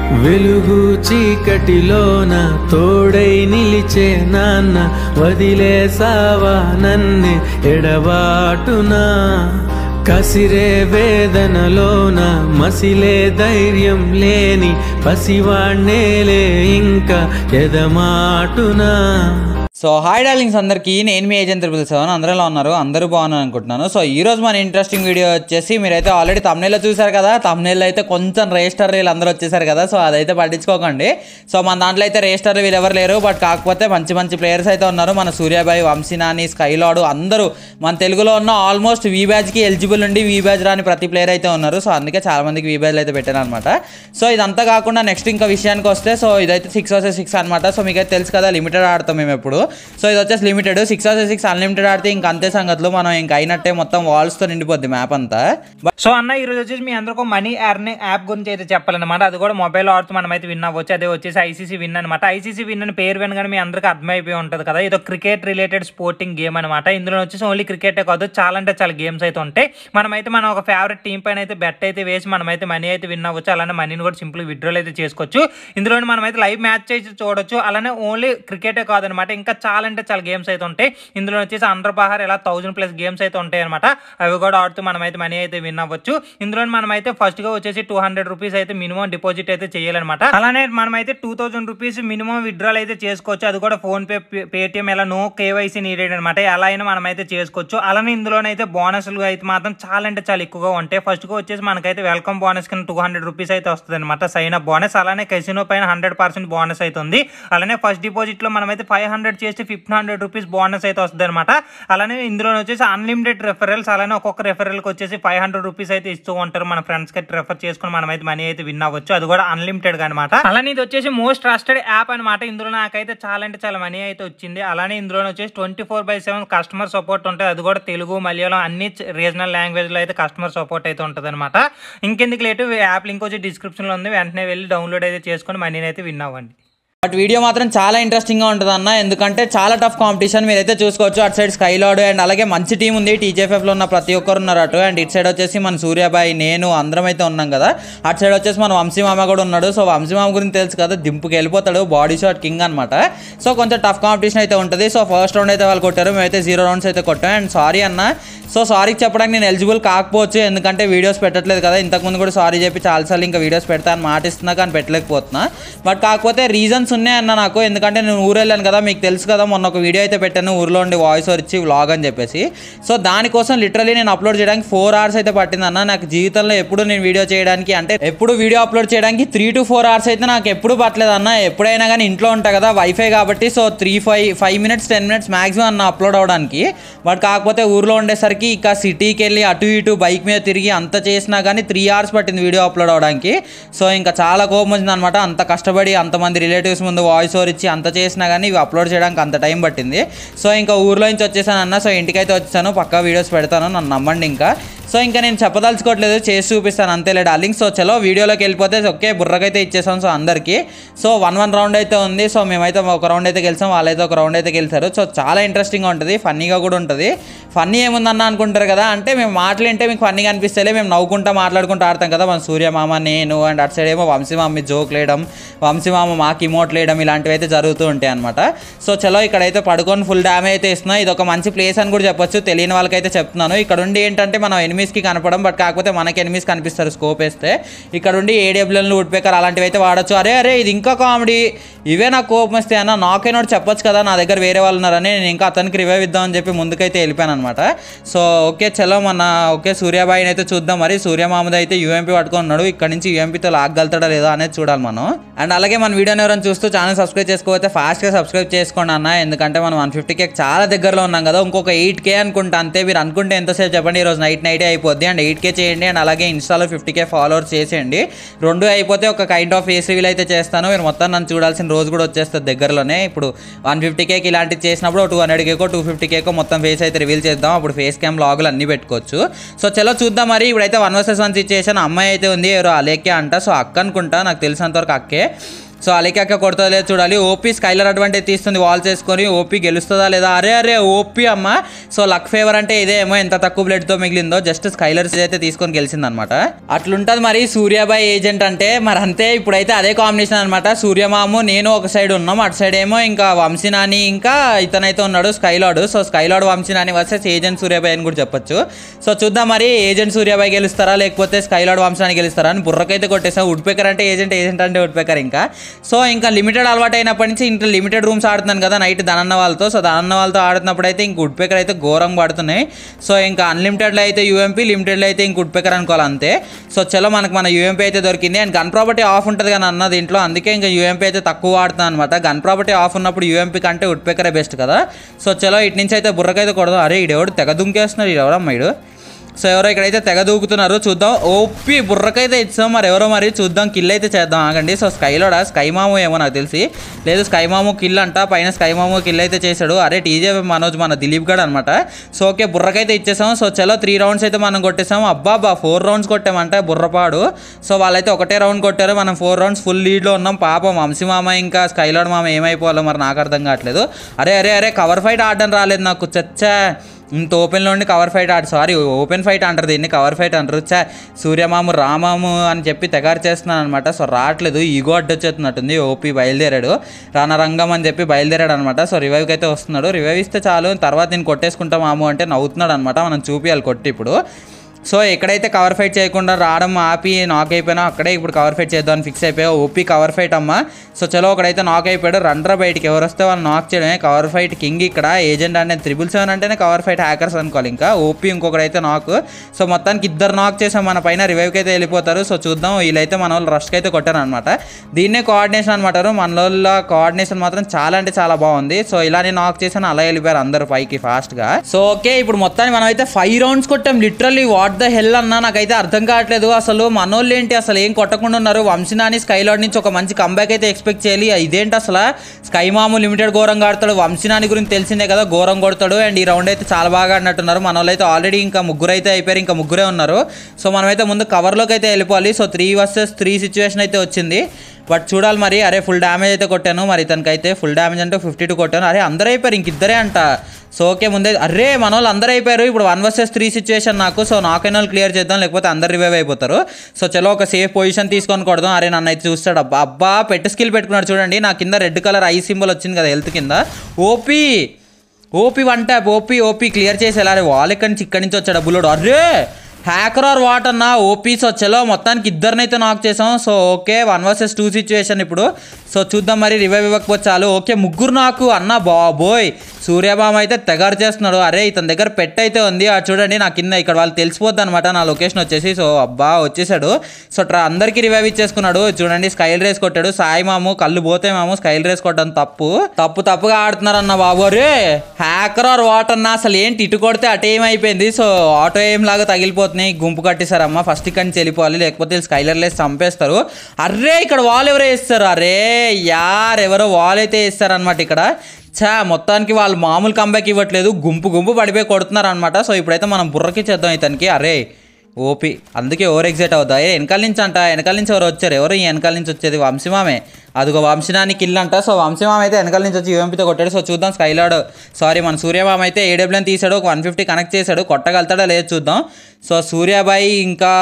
వెలుగు చీకటిలోన తోడై నిలిచే నాన్న వదిలేసావా నన్నే ఎడబాటునా కసిరే వేదనలోన మసిలే ధైర్యం లేని పసివాణ్ణేలే ఇంకా ఎదమాటునా సో హాయ్ డార్లింగ్స్ అందరికీ నేను మీ ఏజెంట్ త్రిపుల్ సెవెన్ అందరూ ఎలా ఉన్నారు అందరూ బాగున్నారు అనుకుంటున్నాను సో ఈ రోజు మన ఇంట్రెస్టింగ్ వీడియో వచ్చేసి మీరైతే ఆల్రెడీ తమ్నేల్లో చూసారు కదా తమ్నేల్లో అయితే కొంచెం రేస్టర్ వీళ్ళు అందరూ వచ్చేసారు కదా సో అదైతే పట్టించుకోకండి సో మన దాంట్లో అయితే రేస్టర్ వీళ్ళు ఎవరు లేరు బట్ కాకపోతే మంచి మంచి ప్లేయర్స్ అయితే ఉన్నారు మన సూర్యాబాయి వంశీనాని స్కైలాడు అందరూ మన తెలుగులో ఉన్న ఆల్మోస్ట్ వీ బ్యాచ్కి ఎలిజిబుల్ ఉండి వీ బ్యాచ్ రాని ప్రతి ప్లేయర్ అయితే ఉన్నారు సో అందుకే చాలా మందికి వీ బ్యాచ్లు అయితే పెట్టాను అనమాట సో ఇదంతా కాకుండా నెక్స్ట్ ఇంకా విషయానికి వస్తే సో ఇదైతే సిక్స్ వర్సెస్ సిక్స్ అనమాట సో మీకైతే తెలుసు కదా లిమిటెడ్ ఆడతాం మేము ఎప్పుడు సో ఇది వచ్చేసి limited six versus six unlimited ఆడితే ఇంక అంతే సంగతులు మనం ఇంక అయినట్టే మొత్తం వాల్స్తో నిండిపోద్ది మ్యాప్ అంతా సో అన్న ఈ రోజు వచ్చేసి మీ అందరికీ మనీ ఎర్నింగ్ యాప్ గురించి అయితే చెప్పాలన్నమాట అది కూడా మొబైల్ ఆడుతూ మనం అయితే విన్ అవ్వచ్చు అదే వచ్చేసి ఐసీసీ విన్ అనమాట ఐసీసీ విన్ అని పేరు వినగానే మీ అందరికీ అర్థమైపోయి ఉంటుంది కదా ఇది క్రికెట్ రిలేటెడ్ స్పోర్టింగ్ గేమ్ అనమాట ఇందులో వచ్చేసి ఓన్లీ క్రికెటే కాదు చాలా అంటే చాలా గేమ్స్ అయితే ఉంటాయి మనమైతే మనం ఒక ఫేవరెట్ టీం పైన అయితే బెట్ అయితే వేసి మనమైతే మనీ అయితే విన్ అవ్వచ్చు అలానే మనీని కూడా సింపుల్ విత్డ్రాల్ అయితే చేసుకోవచ్చు ఇందులో మనం అయితే లైవ్ మ్యాచ్ అయితే చూడొచ్చు అలానే ఓన్లీ క్రికెటే కాదనమాట ఇంకా చాలా అంటే చాలా గేమ్స్ అయితే ఉంటాయి ఇందులో వచ్చేసి అండర్ పహార్ ఇలా థౌజండ్ ప్లస్ గేమ్స్ అయితే ఉంటాయి అనమాట అవి కూడా ఆడుతూ మనం అయితే మనీ అయితే విన్ అవ్వచ్చు ఇందులో మనం అయితే ఫస్ట్ గా వచ్చేసి టూ హండ్రెడ్ రూపీస్ అయితే మినిమం డిపాజిట్ అయితే చేయాలన్నమాట అలానే మనం అయితే two thousand rupees minimum withdrawal అయితే చేసుకోవచ్చు అది కూడా ఫోన్ పే పేటిఎం ఇలా నో కేవైసీ నీడెడ్ అనమాట ఎలా అయినా మనం అయితే చేసుకోవచ్చు అలానే ఇందులోనైతే బోనస్లు అయితే మాత్రం చాలా అంటే చాలా ఎక్కువగా ఉంటాయి ఫస్ట్ గా వచ్చేసి మనకైతే వెల్కమ్ బోనస్ కింద టూ హండ్రెడ్ రూపీస్ అయితే వస్తుంది అనమాట సైన్ అప్ బోనస్ అలానే కెసినో పైన హండ్రెడ్ పర్సెంట్ బోనస్ అయితే ఉంది అలానే ఫస్ట్ డిపాజిట్ లో మనమైతే ఫైవ్ హండ్రెడ్ చేస్తే ఫిఫ్టీన్ హండ్రెడ్ రూపీస్ బోనస్ అయితే వస్తుంది అనమాట అలానే ఇందులో వచ్చేసి అన్లిమిటెడ్ రెఫరల్స్ అలానే ఒక్కొక్క రెఫరల్కి వచ్చేసి ఫైవ్ హండ్రెడ్ రూపీస్ అయితే ఇస్తూ ఉంటారు మన ఫ్రెండ్స్ కి రెఫర్ చేసుకుని మనం అయితే మనీ అయితే విన్ అవ్వచ్చు అది కూడా అన్లిమిటెడ్ గా అనమాట అలానే ఇది వచ్చేసి మోస్ట్ ట్రస్టెడ్ యాప్ అనమాట ఇందులో నాకైతే చాలా అంటే చాలా మనీ అయితే వచ్చింది అలానే ఇందులో వచ్చేసి twenty four by seven customer support ఉంటుంది అది కూడా తెలుగు మలయాళం అన్ని రీజనల్ లాంగ్వేజ్ లో అయితే కస్టమర్ సపోర్ట్ అయితే ఉంటుంది అనమాట ఇంకెందుకు లేటు యాప్ లింక్ వచ్చి డిస్క్రిప్షన్ లో ఉంది వెంటనే వెళ్ళి డౌన్లోడ్ అయితే చేసుకొని మనీని అయితే విన్ అవ్వండి బట్ వీడియో మాత్రం చాలా ఇంట్రెస్టింగ్గా ఉంటుంది అన్న ఎందుకంటే చాలా టఫ్ కాంపిటీషన్ మీరైతే చూసుకోవచ్చు అటు సైడ్ స్కైలాడ్ అండ్ అలాగే మంచి టీం ఉంది టీజేఎఫ్లో ఉన్న ప్రతి ఒక్కరు ఉన్నారు అటు అండ్ ఇటు సైడ్ వచ్చేసి మన సూర్యాబాయి నేను అందరం అయితే ఉన్నాం కదా అటు సైడ్ వచ్చేసి మన వంశీ మామ కూడా ఉన్నాడు సో వంశీ మామ గురించి తెలుసు కదా దింపుకి వెళ్ళిపోతాడు బాడీ షాట్ కింగ్ అనమాట సో కొంచెం టఫ్ కాంపిటీషన్ అయితే ఉంటుంది సో ఫస్ట్ రౌండ్ అయితే వాళ్ళు కొట్టారు మేమైతే జీరో రౌండ్స్ అయితే కొట్టాం అండ్ సారీ అన్న సో సారీ చెప్పడానికి నేను ఎలిజిబుల్ కాకపోవచ్చు ఎందుకంటే వీడియోస్ పెట్టట్లేదు కదా ఇంతకుముందు కూడా సారీ చెప్పి చాలాసార్లు ఇంకా వీడియోస్ పెడతా అని మాట ఇస్తున్నా కానీ పెట్టలేకపోతున్నా బట్ కాకపోతే రీజన్స్ ఉన్నాయన్న నాకు ఎందుకంటే నేను ఊరు వెళ్ళాను కదా మీకు తెలుసు కదా మొన్న ఒక వీడియో అయితే పెట్టాను ఊర్లో ఉండి వాయిస్ ఓవర్ ఇచ్చి వ్లాగ్ అని చెప్పేసి సో దానికోసం లిటరలీ నేను అప్లోడ్ చేయడానికి ఫోర్ అవర్స్ అయితే పట్టిందన్న నాకు జీవితంలో ఎప్పుడు నేను వీడియో చేయడానికి అంటే ఎప్పుడు వీడియో అప్లోడ్ చేయడానికి త్రీ టు ఫోర్ అవర్స్ అయితే నాకు ఎప్పుడు పట్టలేదు అన్న ఎప్పుడైనా కానీ ఇంట్లో ఉంటా కదా వైఫై కాబట్టి so three five five minutes ten minutes maximum అన్న అప్లోడ్ అవడానికి బట్ కాకపోతే ఊర్లో ఉండేసరికి ఇక సిటీకి వెళ్ళి అటు ఇటు బైక్ మీద తిరిగి అంత చేసినా కానీ త్రీ అవర్స్ పట్టింది వీడియో అప్లోడ్ అవడానికి సో ఇంకా చాలా కోపం వచ్చింది అనమాట అంత కష్టపడి అంతమంది రిలేటివ్స్ ముందు వాయిస్ ఓవర్ ఇచ్చి అంత చేసినా కానీ ఇవి అప్లోడ్ చేయడానికి అంత టైం పట్టింది సో ఇంకా ఊర్లో నుంచి వచ్చేసాను అన్న సో ఇంటికైతే వచ్చేసాను పక్కా వీడియోస్ పెడతాను నన్ను నమ్మండి ఇంకా సో ఇంకా నేను చెప్పదలుచుకోవట్లేదు చేసి చూపిస్తాను అంతేలే డార్లింగ్ సో చలో వీడియోలోకి వెళ్ళిపోతే ఓకే బుర్రకైతే ఇచ్చేసాం సో అందరికీ సో వన్ వన్ రౌండ్ అయితే ఉంది సో మేమైతే ఒక రౌండ్ అయితే గెలిచాం వాళ్ళైతే ఒక రౌండ్ అయితే గెలిచారు సో చాలా ఇంట్రెస్టింగ్గా ఉంటుంది ఫన్నీగా కూడా ఉంటుంది ఫన్నీ ఏముందన్న అనుకుంటారు కదా అంటే మేము మాటలు వింటే మీకు ఫన్నీగా అనిపిస్తేలే మేము నవ్వుకుంటా మాట్లాడుకుంటూ ఆడతాం కదా మన సూర్య మామ నేను అండ్ అటు సైడ్ ఏమో వంశీ మామ జోక్ లేయడం వంశీ మామ మాకు ఇమోట్ లేయడం ఇలాంటివి అయితే జరుగుతూ ఉంటాయి అనమాట సో చలో ఇక్కడైతే పడుకొని ఫుల్ డ్యామేజ్ అయితే ఇస్తున్నా ఇది ఒక మంచి ప్లేస్ అని కూడా చెప్పొచ్చు తెలియని వాళ్ళకైతే చెప్తున్నాను ఇక్కడ ఉండి ఏంటంటే మనం ఎనిమిస్కి కనపడం బట్ కాకపోతే మనకి ఎనిమిస్ కనిపిస్తారు స్కోప్ వేస్తే ఇక్కడ ఉండి ఏడబ్ల్యూఎల్ వుడ్ పేకర్ అలాంటివి అయితే వాడచ్చు అరే అరే ఇది ఇంకా కామెడీ ఇవే నాకు కోపం వస్తే అన్న నాకైనా చెప్పొచ్చు కదా నా దగ్గర వేరే వాళ్ళు ఉన్నారని నేను ఇంకా అతనికి రివైవ్ ఇద్దామని చెప్పి ముందుకైతే వెళ్ళిపోయాను అనమాట సో ఓకే చలో మన ఓకే సూర్యాబాయిని అయితే చూద్దాం మరి సూర్య మామూద్ అయితే యూఎంపీ పట్టుకొని ఉన్నాడు ఇక్కడ నుంచి యూఎంపీతో లాగలుగుతాడా లేదా అనేది చూడాలి మనం అండ్ అలాగే మన వీడియోని ఎవరైనా చూస్తూ ఛానల్ సబ్స్క్రైబ్ చేసుకోకపోతే ఫాస్ట్గా సబ్స్క్రైబ్ చేసుకోండి అన్న ఎందుకంటే మనం వన్ ఫిఫ్టీకే చాలా దగ్గరలో ఉన్నాం కదా ఇంకొక ఎయిట్ కే అనుకుంటా అంతే మీరు అనుకుంటే ఎంతసేపు చెప్పండి ఈరోజు నైట్ నైటే అయిపోద్ది అండ్ ఎయిట్ కే చేయండి అండ్ అలాగే ఇన్స్టాలో ఫిఫ్టీ కే ఫాలోవర్స్ చేసేయండి రెండు అయిపోతే ఒక కైండ్ ఆఫ్ ఫేస్ రివీల్ అయితే చేస్తాను మీరు మొత్తం నన్ను చూడాల్సిన రోజు కూడా వచ్చేస్తుంది దగ్గరలోనే ఇప్పుడు వన్ ఫిఫ్టీ కేకి ఇలాంటివి చేసినప్పుడు టూ హండ్రెడ్ కేకో టూ ఫిఫ్టీ కేకో మొత్తం ఫేస్ అయితే రివీల్ చేద్దాం అప్పుడు ఫేస్ క్యామ్ లాగులు అన్ని పెట్టుకోవచ్చు సో చలో చూద్దాం మరి ఇప్పుడైతే వన్ వర్సెస్ వన్ సిచ్యుయేషన్ అమ్మాయి అయితే ఉంది ఎవరో అలేకే అంట సో అక్క అనుకుంటా నాకు తెలిసినంత వరకు అక్కే సో అలికాక కొడుతుందో లేదో చూడాలి ఓపీ స్కైలర్ అడ్వాంటేజ్ తీస్తుంది వాల్స్ వేసుకొని ఓపీ గెలుస్తుందా లేదా అరే అరే ఓపీ అమ్మ సో లక్ ఫేవర్ అంటే ఇదేమో ఎంత తక్కువ బ్లడ్తో మిగిలిందో జస్ట్ స్కైలర్స్ అయితే తీసుకొని గెలిచిందనమాట అట్లుంటది మరి సూర్యాబాయ్ ఏజెంట్ అంటే మరి అంతే ఇప్పుడైతే అదే కాంబినేషన్ అనమాట సూర్యమాము నేను ఒక సైడ్ ఉన్నాం అటు సైడ్ ఏమో ఇంకా వంశీనాని ఇంకా ఇతనైతే ఉన్నాడు స్కైలాడ్ సో స్కైలాడ్ వంశీనాని వర్సెస్ ఏజెంట్ సూర్యాబాయ్ అని కూడా చెప్పొచ్చు సో చూద్దాం మరి ఏజెంట్ సూర్యాబాయ్ గెలుస్తారా లేకపోతే స్కైలాడ్ వంశనాన్ని గెలుస్తారా అని బుర్రకైతే కొట్టేసా వుడ్ పేకర్ అంటే ఏజెంట్ ఏజెంట్ అంటే వుడ్ పేకర్ ఇంకా సో ఇంకా లిమిటెడ్ అలవాటు అయినప్పటి నుంచి ఇంకా లిమిటెడ్ రూమ్స్ ఆడుతున్నాను కదా నైట్ ధనన్న వాళ్ళతో సో ధనన్న వాళ్ళతో ఆడుతున్నప్పుడు అయితే ఇంక వుడ్ పేకర్ అయితే ఘోరంగా పడుతున్నాయి సో ఇంకా అన్లిమిటెడ్లో అయితే యూఎంపీ లిమిటెడ్లో అయితే ఇంక వుడ్ పేకర్ అనుకోవాలి అంతే సో చలో మనకు మన యూఎంపీ అయితే దొరికింది అండ్ గన్ ప్రాపర్టీ ఆఫ్ ఉంటుంది కానీ అన్న దీంట్లో అందుకే ఇంకా యూఎంపీ అయితే తక్కువ వాడుతున్నాను అనమాట గన్ ప్రాపర్టీ ఆఫ్ ఉన్నప్పుడు యూఎంపీ కంటే వుడ్ పేకరే బెస్ట్ కదా సో చలో ఇటు నుంచి అయితే బుర్రకైతే కొడదాం అరే ఈడెవడు తెగ దుంకేస్తున్నాడు ఈడెవడమ్మా ఈడు సో ఎవరో ఇక్కడైతే తెగ దూకుతున్నారు చూద్దాం ఓపి బుర్రకైతే ఇచ్చాం మరి ఎవరో మరి చూద్దాం కిల్ అయితే చేద్దాం ఆగండి సో స్కైలోడా స్కై మాము ఏమో నాకు తెలిసి లేదు స్కై మాము కిల్ అంట పైన స్కై మాము కిల్ అయితే చేశాడు అరే టీజే మనోజ్ మన దిలీప్ గడ్ అనమాట సో ఓకే బుర్రకైతే ఇచ్చేసాం సో చలో త్రీ రౌండ్స్ అయితే మనం కొట్టేసాం అబ్బా బా ఫోర్ రౌండ్స్ కొట్టామంటే బుర్రపాడు సో వాళ్ళైతే ఒకటే రౌండ్ కొట్టారు మనం ఫోర్ రౌండ్స్ ఫుల్ లీడ్లో ఉన్నాం పాపం వంశీ మామ ఇంకా స్కైలాడ్ మామ ఏమైపోవాలో మరి నాకు అర్థం కావట్లేదు అరే అరే అరే కవర్ ఫైట్ ఆడడం రాలేదు నాకు చచ్చా ఇంత ఓపెన్లో ఉండి కవర్ ఫైట్ ఆడు సారీ ఓపెన్ ఫైట్ అంటారు దీన్ని కవర్ ఫైట్ అంటారు చా సూర్యమాము రామాము అని చెప్పి తెగారు చేస్తున్నాను అనమాట సో రావట్లేదు ఈగో అడ్డొచ్చేస్తున్నట్టుంది ఓపీ బయలుదేరాడు రణరంగం అని చెప్పి బయలుదేరాడు అనమాట సో రివైవ్కి అయితే వస్తున్నాడు రివైవ్ ఇస్తే చాలు తర్వాత నేను కొట్టేసుకుంటాం మాము అంటే నవ్వుతున్నాడు అనమాట మనం చూపియాలి కొట్టి ఇప్పుడు సో ఎక్కడైతే కవర్ ఫైట్ చేయకుండా రావడం ఆపి నాక్ అయిపోయినా అక్కడే ఇప్పుడు కవర్ ఫైట్ చేద్దామని ఫిక్స్ అయిపోయావు ఓపీ కవర్ ఫైట్ అమ్మ సో చలో ఒకడైతే నాక్ అయిపోయాడు రన్రా బయటికి ఎవరు వస్తే వాళ్ళు నాక్ చేయడమే కవర్ ఫైట్ కింగ్ ఇక్కడ ఏజెంట్ అంటే త్రిబుల్ సెవెన్ అంటేనే కవర్ ఫైట్ హ్యాకర్స్ అనుకోవాలి ఇంకా ఓపీ ఇంకొకడైతే నాక్ సో మొత్తానికి ఇద్దరు నాక్ చేసాం మన పైన రివైవ్కి అయితే వెళ్ళిపోతారు సో చూద్దాం వీళ్ళైతే మన వాళ్ళు రష్కి అయితే కొట్టారు అనమాట దీన్నే కోఆర్డినేషన్ అనమాట మన వాళ్ళ కోఆర్డినేషన్ మాత్రం చాలా అంటే చాలా బాగుంది సో ఇలానే నాక్ చేసాను అలా వెళ్ళిపోయారు అందరు పైకి ఫాస్ట్గా సో ఓకే ఇప్పుడు మొత్తానికి మనం అయితే ఫైవ్ రౌండ్స్ కొట్టాం లిటరల్లీ వాట్ ద హెల్ అన్నా నాకైతే అర్థం కావట్లేదు అసలు మనోళ్ళు ఏంటి అసలు ఏం కొట్టకుండా ఉన్నారు వంశనాని స్కైలాడ్ నుంచి ఒక మంచి కంబ్యాక్ అయితే ఎక్స్పెక్ట్ చేయాలి ఇదేంటి అసలు స్కై మాము లిమిటెడ్ ఘోరంగా ఆడతాడు వంశనాని గురించి తెలిసిందే కదా ఘోరం కొడతాడు అండ్ ఈ రౌండ్ అయితే చాలా బాగా ఆడినట్టున్నారు మన వాళ్ళు అయితే ఆల్రెడీ ఇంకా ముగ్గురు అయితే అయిపోయారు ఇంకా ముగ్గురే ఉన్నారు సో మనమైతే ముందు కవర్లోకి అయితే వెళ్ళిపోవాలి so three versus three situation అయితే వచ్చింది బట్ చూడాలి మరి అరే ఫుల్ డ్యామేజ్ అయితే కొట్టాను మరి ఇతనికైతే ఫుల్ డ్యామేజ్ అంటే ఫిఫ్టీ టూ కొట్టాను అరే అందరూ అయిపోయారు ఇంక ఇద్దరే అంట సో ఓకే ముందే అరే మన వాళ్ళు అందరూ అయిపోయారు ఇప్పుడు వన్ వర్సెస్ త్రీ సిచ్యువేషన్ నాకు సో నాకైనా వాళ్ళు క్లియర్ చేద్దాం లేకపోతే అందరు రివైవ్ అయిపోతారు సో చలో ఒక సేఫ్ పొజిషన్ తీసుకొని కొడదాం అరే నన్ను అయితే చూస్తాడు అబ్బా అబ్బా పెట్టు స్కిల్ పెట్టుకున్నాడు చూడండి నా కింద రెడ్ కలర్ ఐ సింబల్ వచ్చింది కదా హెల్త్ కింద OP OP one tap OP OP clear చేసి ఎలా అరే వాల్ ఎక్కడి నుంచి ఇక్కడి నుంచి వచ్చాడు బుల్లోడు అరే హ్యాకర్ ఆర్ వాట్ అన్న ఓపీస్ వచ్చేలో మొత్తానికి ఇద్దరినైతే నాక్ చేసాం so okay one versus two situation ఇప్పుడు సో చూద్దాం మరి రివైవ్ ఇవ్వకపోతే చాలు ఓకే ముగ్గురు నాకు అన్న బాబోయ్ సూర్యబామ అయితే తెగారు చేస్తున్నాడు అరే ఇతని దగ్గర పెట్ అయితే ఉంది అది చూడండి నా కింద ఇక్కడ వాళ్ళు తెలిసిపోద్ది అనమాట నా లొకేషన్ వచ్చేసి సో అబ్బా వచ్చేసాడు సో ట్రా అందరికీ రివైవ్ ఇచ్చేసుకున్నాడు చూడండి స్కైల్ రేస్ కొట్టాడు సాయి మాము కళ్ళు పోతే మాము స్కైల్ రేస్ కొట్టడం తప్పు తప్పు తప్పుగా ఆడుతున్నారు అన్న బాబు అరే హ్యాకర్ ఆర్ వాట్ అన్న అసలు ఏంటి ఇటు కొడితే అటు ఏమైపోయింది సో ఆటో ఏం లాగా తగిలిపోతున్నాయి గుంపు కట్టేశారమ్మ ఫస్ట్ ఇక్కడి నుంచి వెళ్ళిపోవాలి లేకపోతే వీళ్ళు స్కైలర్ లేసి చంపేస్తారు అర్రే ఇక్కడ వాల్ ఎవరో వేస్తారు అరే యార్ ఎవరో వాల్ అయితే వేస్తారు అనమాట ఇక్కడ చా మొత్తానికి వాళ్ళు మామూలు కంబ్యాక్ ఇవ్వట్లేదు గుంపు గుంపు పడిపోయి కొడుతున్నారు అనమాట సో ఇప్పుడైతే మనం బుర్రకి చేద్దాం ఇతనికి అరే ఓపి అందుకే ఓవర్ ఎగ్జైట్ అవుతా ఏ వెనకాల నుంచి అంట వెనకాల నుంచి ఎవరు వచ్చారు ఎవరు ఈ వెనకాల నుంచి వచ్చేది వంశీమామే అదిగో వంశనాన్ని కిల్ అంట సో వంశీమామ అయితే వెనకాల నుంచి వచ్చి యూఎంపీతో కొట్టాడు సో చూద్దాం స్కైలాడ్ సారీ మన సూర్యమామ అయితే ఏడబ్ల్యూని తీసాడు ఒక వన్ ఫిఫ్టీ కనెక్ట్ చేశాడు కొట్టగలుగుతాడా లేదు చూద్దాం సో సూర్యాబాయి ఇంకా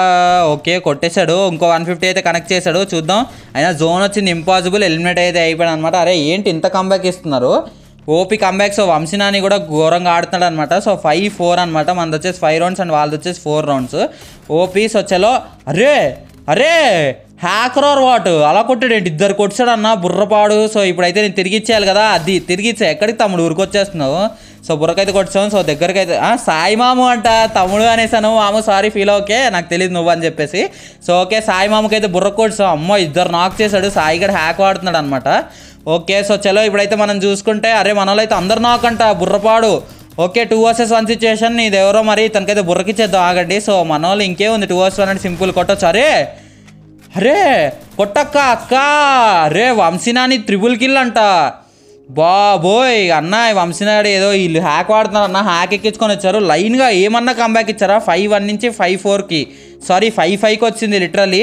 ఓకే కొట్టేశాడు ఇంకో వన్ ఫిఫ్టీ అయితే కనెక్ట్ చేశాడు చూద్దాం అయినా జోన్ వచ్చింది ఇంపాసిబుల్ ఎలిమినేట్ అయితే అయిపోయాడు అనమాట అరే ఏంటి ఇంత కంబ్యాక్ ఇస్తున్నారు ఓపీ కంబ్యాక్ సో వంశనాని కూడా ఘోరంగా ఆడుతున్నాడు అనమాట సో ఫైవ్ ఫోర్ అనమాట మనది వచ్చేసి ఫైవ్ రౌండ్స్ అండ్ వాళ్ళది వచ్చేసి ఫోర్ రౌండ్స్ ఓపీ సో చలో అరే అరే హ్యాకర్ ఆర్ వాట్ అలా కొట్టాడు ఏంటి ఇద్దరు కొట్టాడు అన్న బుర్రపాడు సో ఇప్పుడైతే నేను తిరిగి ఇచ్చేయాలి కదా అది తిరిగి ఇచ్చా ఎక్కడికి తమ్ముడు ఊరికొచ్చేస్తున్నావు సో బుర్రకైతే కొట్టాం సో దగ్గరికి అయితే ఆ, సాయి మాము అంట తమ్ముడు అనేసాను మాము సారీ ఫీల్ ఓకే నాకు తెలియదు నువ్వు అని చెప్పేసి సో ఓకే సాయి మామకి అయితే బుర్ర కొట్టాం అమ్మో ఇద్దరు నాక్ చేశాడు సాయి గడ హ్యాక్ వాడుతున్నాడు అనమాట ఓకే సో చలో ఇప్పుడైతే మనం చూసుకుంటే అరే మన వాళ్ళు అయితే అందరు నాక్ అంట బుర్రపాడు okay two versus one situation ఇది ఎవరో మరి తనకైతే బుర్రకిచ్చేద్దాం ఆగండి సో మన వాళ్ళు ఇంకేముంది టూ వర్స్ వన్ అంటే సింపుల్ కొట్టొచ్చు అరే అరే కొట్టక్క అక్క అరే వంశీనాని త్రిబుల్ కిల్ అంట బాబోయ్ అన్న ఈ వంశీనాడు ఏదో వీళ్ళు హ్యాక్ వాడుతున్నారు అన్న హ్యాక్ ఎక్కించుకొని వచ్చారు లైన్గా ఏమన్నా కంబ్యాక్ ఇచ్చారా ఫైవ్ వన్ నుంచి ఫైవ్ ఫోర్కి సారీ ఫైవ్ ఫైవ్కి వచ్చింది లిటరల్లీ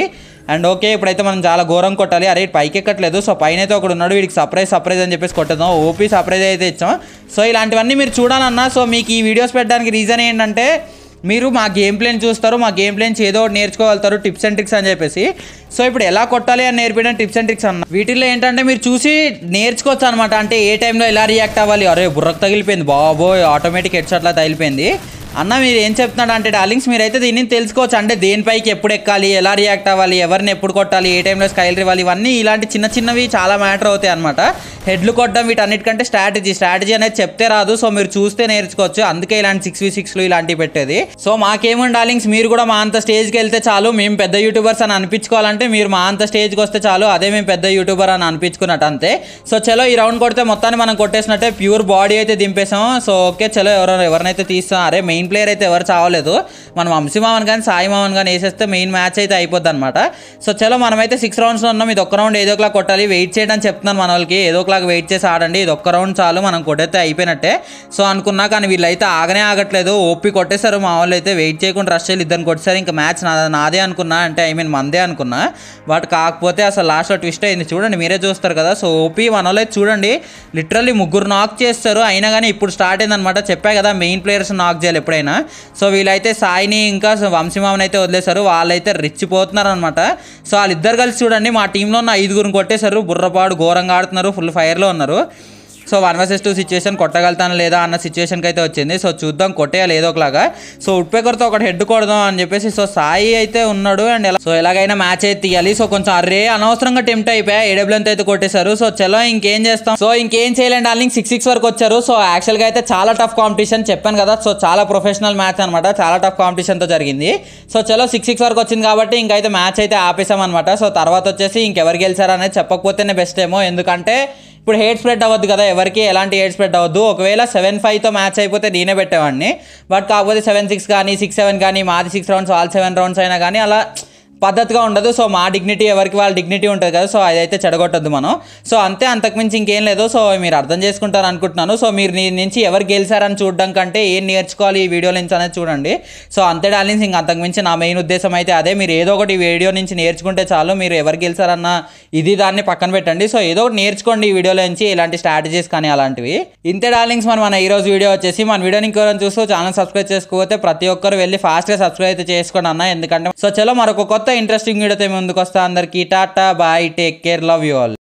అండ్ ఓకే ఇప్పుడైతే మనం చాలా ఘోరం కొట్టాలి అరే ఇటు పైకి ఎక్కట్లేదు సో పైన అయితే ఒకడు ఉన్నాడు వీడికి సర్ప్రైజ్ సర్ప్రైజ్ అని చెప్పేసి కొట్టేద్దాం ఓపీ సర్ప్రైజ్ అయితే ఇచ్చాం సో ఇలాంటివన్నీ మీరు చూడాలన్నా సో మీకు ఈ వీడియోస్ పెట్టడానికి రీజన్ ఏంటంటే మీరు మా గేమ్ ప్లేని చూస్తారు మా గేమ్ ప్లేన్స్ ఏదో ఒకటి నేర్చుకోగలుగుతారు టిప్స్ అండ్ ట్రిక్స్ అని చెప్పేసి సో ఇప్పుడు ఎలా కొట్టాలి అని నేర్పించడం టిప్స్ అండ్ ట్రిక్స్ అన్న వీటిల్లో ఏంటంటే మీరు చూసి నేర్చుకోవచ్చు అనమాట అంటే ఏ టైంలో ఎలా రియాక్ట్ అవ్వాలి అరే బుర్రకు తగిలిపోయింది బాబోయ్ ఆటోమేటిక్ హెడ్ అట్లా తగిలిపోయింది అన్న మీరు ఏం చెప్తున్నాడు అంటే డార్లింగ్స్ మీరైతే దీన్ని తెలుసుకోవచ్చు అంటే దేనిపైకి ఎప్పుడు ఎక్కాలి ఎలా రియాక్ట్ అవ్వాలి ఎవరిని ఎప్పుడు కొట్టాలి ఏ టైంలో స్కైల్ ఇవ్వాలి ఇవన్నీ ఇలాంటి చిన్న చిన్నవి చాలా మ్యాటర్ అవుతాయి అనమాట హెడ్లు కొట్టడం వీటన్నిటికంటే స్ట్రాటజీ స్ట్రాటజీ అనేది చెప్తే రాదు సో మీరు చూస్తే నేర్చుకోవచ్చు అందుకే ఇలాంటి సిక్స్ వి సిక్స్లు ఇలాంటివి పెట్టేది సో మాకేమో డార్లింగ్స్ మీరు కూడా మా అంత స్టేజ్కి వెళ్తే చాలు మేము పెద్ద యూట్యూబర్స్ అని అనిపించుకోవాలంటే మీరు మా అంత స్టేజ్కి వస్తే చాలు అదే మేము పెద్ద యూట్యూబర్ అని అనిపించుకున్నట్టు అంతే సో చలో ఈ రౌండ్ కొడితే మొత్తాన్ని మనం కొట్టేసినట్టే ప్యూర్ బాడీ అయితే దింపేసాం సో ఓకే చలో ఎవరు ఎవరినైతే తీస్తాం అరే మెయిన్ ప్లేయర్ అయితే ఎవరు చావలేదు మనం వంశీ మామన్ కానీ సాయి మామన్ కానీ వేసేస్తే మెయిన్ మ్యాచ్ అయితే అయిపోద్ది అనమాట సో చలో మనమైతే సిక్స్ రౌండ్స్లో ఉన్నాం ఇది ఒక్క రౌండ్ ఏదో ఒకలా కొట్టాలి వెయిట్ చేయడం చెప్తున్నాను మన వాళ్ళకి ఏదో ఒకలాగా వెయిట్ చేసి ఆడండి ఇది ఒక్క రౌండ్ చాలు మనం కొట్టేస్తే అయిపోయినట్టే సో అనుకున్నా కానీ వీళ్ళైతే ఆగనే ఆగట్లేదు ఓపి కొట్టేశారు మా వాళ్ళు అయితే వెయిట్ చేయకుండా రష్ చేయాలి ఇద్దరిని కొట్టేసారు ఇంకా మ్యాచ్ నా నాదే అనుకున్నా అంటే ఐ మీన్ మందే అనుకున్నా బట్ కాకపోతే అసలు లాస్ట్లో ట్విస్ట్ అయింది చూడండి మీరే చూస్తారు కదా సో ఓపి మన వాళ్ళు అయితే చూడండి లిటరల్లీ ముగ్గురు నాక్ చేస్తారు అయినా కానీ ఇప్పుడు స్టార్ట్ అయిందనమాట చెప్పా కదా మెయిన్ ప్లేయర్స్ నాక్ చేయాలి ఎప్పుడైనా సో వీళ్ళైతే సాయిని ఇంకా వంశీమామని అయితే వదిలేశారు వాళ్ళైతే రెచ్చిపోతున్నారు అనమాట సో వాళ్ళిద్దరు కలిసి చూడండి మా టీంలో ఉన్న ఐదుగురిని కొట్టేశారు బుర్రపాడు ఘోరంగా ఆడుతున్నారు ఫుల్ ఫైర్లో ఉన్నారు so one versus two situation కొట్టగలుగుతాను లేదా అన్న సిచ్యువేషన్కి అయితే వచ్చింది సో చూద్దాం కొట్టేయాలి ఏదో ఒకలాగా సో ఉడ్పేకర్తో ఒకటి హెడ్ కొడదాం అని చెప్పేసి సో సాయి అయితే ఉన్నాడు అండ్ ఎలా సో ఎలాగైనా మ్యాచ్ అయితే తీయాలి సో కొంచెం అరే అనవసరంగా టెంప్ట్ అయిపోయా ఏడబ్ల్యూతో అయితే కొట్టేశారు సో చలో ఇంకేం చేస్తాం సో ఇంకేం చేయలేండి డార్లింగ్ సిక్స్ సిక్స్ వరకు వచ్చారు సో యాక్చువల్గా అయితే చాలా టఫ్ కాంపిటీషన్ చెప్పాను కదా సో చాలా ప్రొఫెషనల్ మ్యాచ్ అనమాట చాలా టఫ్ కాంపిటీషన్తో జరిగింది సో చలో సిక్స్ సిక్స్ వరకు వచ్చింది కాబట్టి ఇంకైతే మ్యాచ్ అయితే ఆపేసాం అనమాట సో తర్వాత వచ్చేసి ఇంకెవరు గెలిచారు అనేది చెప్పకపోతేనే బెస్ట్ ఏమో ఎందుకంటే ఇప్పుడు హేట్ స్ప్రెడ్ అవ్వద్దు కదా ఎవరికి ఎలాంటి హేట్ స్ప్రెడ్ అవ్వద్దు ఒకవేళ సెవెన్ ఫైవ్తో మ్యాచ్ అయిపోతే నేనే పెట్టేవాడిని బట్ కాకపోతే సెవెన్ సిక్స్ కానీ సిక్స్ సెవెన్ కానీ మాది six rounds all seven rounds అయినా కానీ అలా పద్ధతిగా ఉండదు సో మా డిగ్నిటీ ఎవరికి వాళ్ళ డిగ్నిటీ ఉంటుంది కదా సో అదైతే చెడగొట్టద్దు మనం సో అంతే అంతకుమించి ఇంకేం లేదు సో మీరు అర్థం చేసుకుంటారు అనుకుంటున్నాను సో మీరు నీ నుంచి ఎవరు గెలిచారని చూడడం కంటే ఏం నేర్చుకోవాలి ఈ వీడియో నుంచి అనేది చూడండి సో అంతే డార్లింగ్స్ ఇంకా అంతకుమించి నా మెయిన్ ఉద్దేశం అయితే అదే మీరు ఏదో ఒకటి ఈ వీడియో నుంచి నేర్చుకుంటే చాలు మీరు ఎవరు గెలిచారన్న ఇది దాన్ని పక్కన పెట్టండి సో ఏదో ఒకటి నేర్చుకోండి ఈ వీడియోలో నుంచి ఇలాంటి స్ట్రాటజీస్ కానీ అలాంటివి ఇంతే డార్లింగ్స్ మన మన ఈ రోజు వీడియో వచ్చేసి మన వీడియోని ఇంకెవరైనా చూస్తూ ఛానల్ సబ్స్క్రైబ్ చేసుకోకపోతే ప్రతి ఒక్కరు వెళ్ళి ఫాస్ట్గా సబ్స్క్రైబ్ అయితే చేసుకోండి అన్న ఎందుకంటే సో చలో మరొక కొత్త ఇంట్రెస్టింగ్ వీడియోతో ముందుకు వస్తా అందరికీ tata bye take care love you all